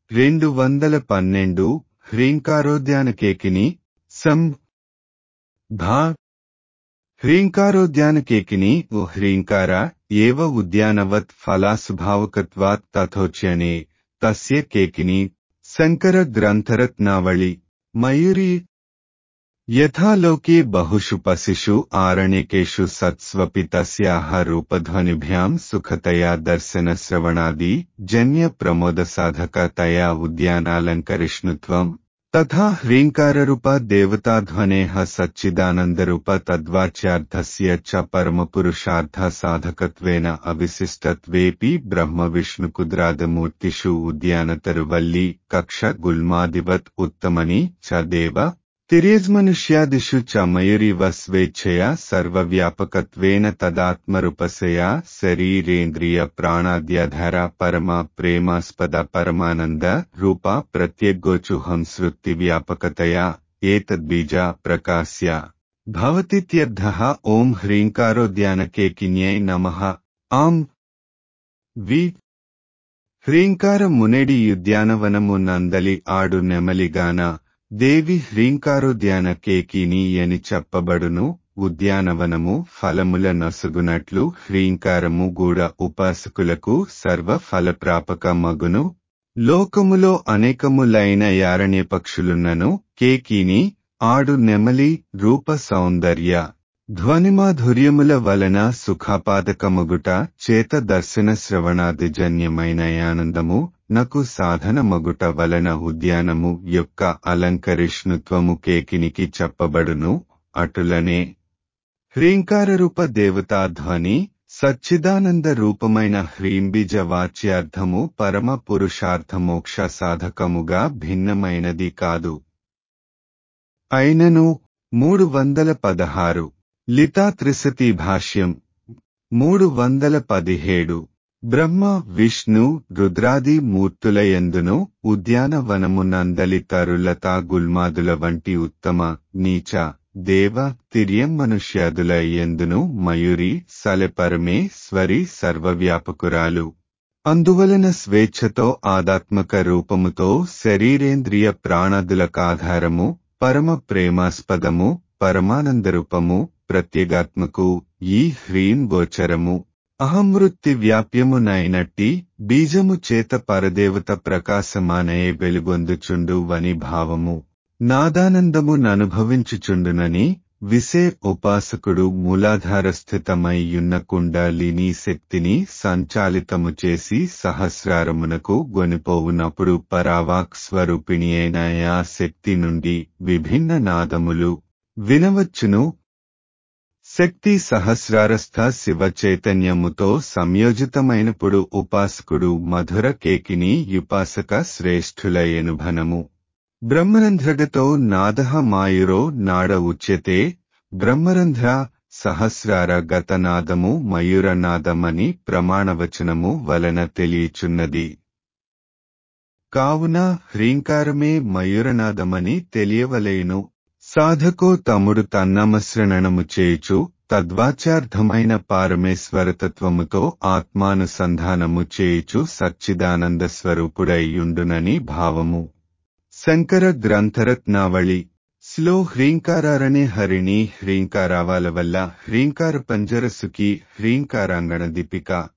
రెండు వందల పన్నెండు హ్రీంకారోద్యానకేకిని సం భా హ్రీంకారోద్యానకేకిని ఓ హ్రీంకార ఏవ ఉద్యానవత్ ఫలాస్వభావకత్వాత్ తథోచ్యనే తస్య కేకిని శంకర గ్రంథరత్నావళి మయూరి యథా లోకే బహుషు పశిషు ఆరణ్యకేషు సత్స్వపి తస్యాహ రూపధ్వనిభ్యాం సుఖతయా దర్శన శ్రవణాది జన్య ప్రమోద సాధకతయా ఉద్యానాలంకరిష్ణుత్వం తథా హ్రీంకారరూప దేవతాధ్వనేః సచ్చిదానందరూప తద్వాచ్యార్థస్య చ పరమపురుషార్థ సాధకత్వేన అవిశిష్టత్వేపి బ్రహ్మ విష్ణుకుద్రాదమూర్తిషు ఉద్యానతరువల్లి కక్ష గుల్మాదివత్ ఉత్తమని చ దేవ తిర్యజ్మనుష్యాదిషు చ మయూరివ స్వేచ్ఛయా సర్వవ్యాపకత్వేన తదాత్మరూపసయా శరీరేంద్రియ ప్రాణాద్యాధార పరమ ప్రేమాస్పద పరమానంద రూప ప్రత్యగ్గోచుహం శృతి వ్యాపకతయా ఏతద్బీజ ప్రకాశ్య భవతిత్యర్థః ఓం హ్రీంకారోద్యానకేకిన్యై నమః ఆం వి హ్రీంకార మునేడి ఉద్యానవనము నందలి ఆడు నెమలిగాన దేవి హ్రీంకారోద్యాన కేకిని అని చెప్పబడును ఉద్యానవనము ఫలముల నొసగునట్లు హ్రీంకారము గూడ ఉపాసకులకు సర్వ ఫలప్రాపక మగును లోకములో అనేకములైన యారణ్య పక్షులున్నను కేకిని ఆడు నెమలి రూప సౌందర్య ధ్వనిమాధుర్యముల వలన సుఖాపాదకమగుట చేత దర్శన శ్రవణాదిజన్యమైన ఆనందము నకు సాధన మగుట వలన ఉద్యానము యొక్క అలంకరిష్ణుత్వము కేకినికి చెప్పబడును అటులనే హ్రీంకారరూప దేవతాధ్వని సచ్చిదానంద రూపమైన హ్రీంబీజ వాచ్యార్థము పరమ పురుషార్థమోక్ష సాధకముగా భిన్నమైనది కాదు అయినను మూడు వందల పదహారు లితా త్రిశతి భాష్యం మూడు వందల పదిహేడు బ్రహ్మ విష్ణు రుద్రాది మూర్తులయందును ఉద్యానవనమునందలి తరులతా గుల్మాదుల వంటి ఉత్తమ నీచ దేవ తిర్యం మనుష్యాదుల ఎందును మయూరి సలెపరమేశ్వరి సర్వవ్యాపకురాలు అందువలన స్వేచ్ఛతో ఆదాత్మక రూపముతో శరీరేంద్రియ ప్రాణాదులకాధారము పరమ ప్రేమాస్పదము పరమానందరూపము ప్రత్యేగాత్మకు ఈ హ్రీం గోచరము అహమృత్తి వ్యాప్యమునైనట్టి బీజము చేత పరదేవత ప్రకాశమానయే వెలుగొందుచుండు వని భావము నాదానందము ననుభవించుచుండునని విసే ఉపాసకుడు మూలాధారస్థితమై యున్న కుండలిని శక్తిని సంచాలితము చేసి సహస్రారమునకు గొనిపోవునప్పుడు పరావాక్ స్వరూపిణి అయిన ఆ శక్తి నుండి విభిన్న నాదములు వినవచ్చును శక్తి సహస్రారస్థ శివ చైతన్యముతో సంయోజితమైనప్పుడు ఉపాసకుడు మధుర కేకిని యుపాసక శ్రేష్ఠులయనుభనము బ్రహ్మరంధ్రగతో నాదః మాయురో నాడ ఉచ్యతే బ్రహ్మరంధ్ర సహస్రార గతనాదము మయూరనాదమని ప్రమాణవచనము వలన తెలియచున్నది కావున హ్రీంకారమే మయూరనాదమని తెలియవలేను సాధకో తముడు తన్నమశ్రణము చేయుచు తద్వాచార్థమైన పారమేశ్వరతత్వముతో ఆత్మానుసంధానము చేయుచు సచ్చిదానంద స్వరూపుడైయుండునని భావము శంకర గ్రంథరత్నావళి స్లో హ్రీంకారారణే హరిణి హ్రీంకారావాల వల్ల హ్రీంకార పంజరసుకి హ్రీంకారాంగణ దీపిక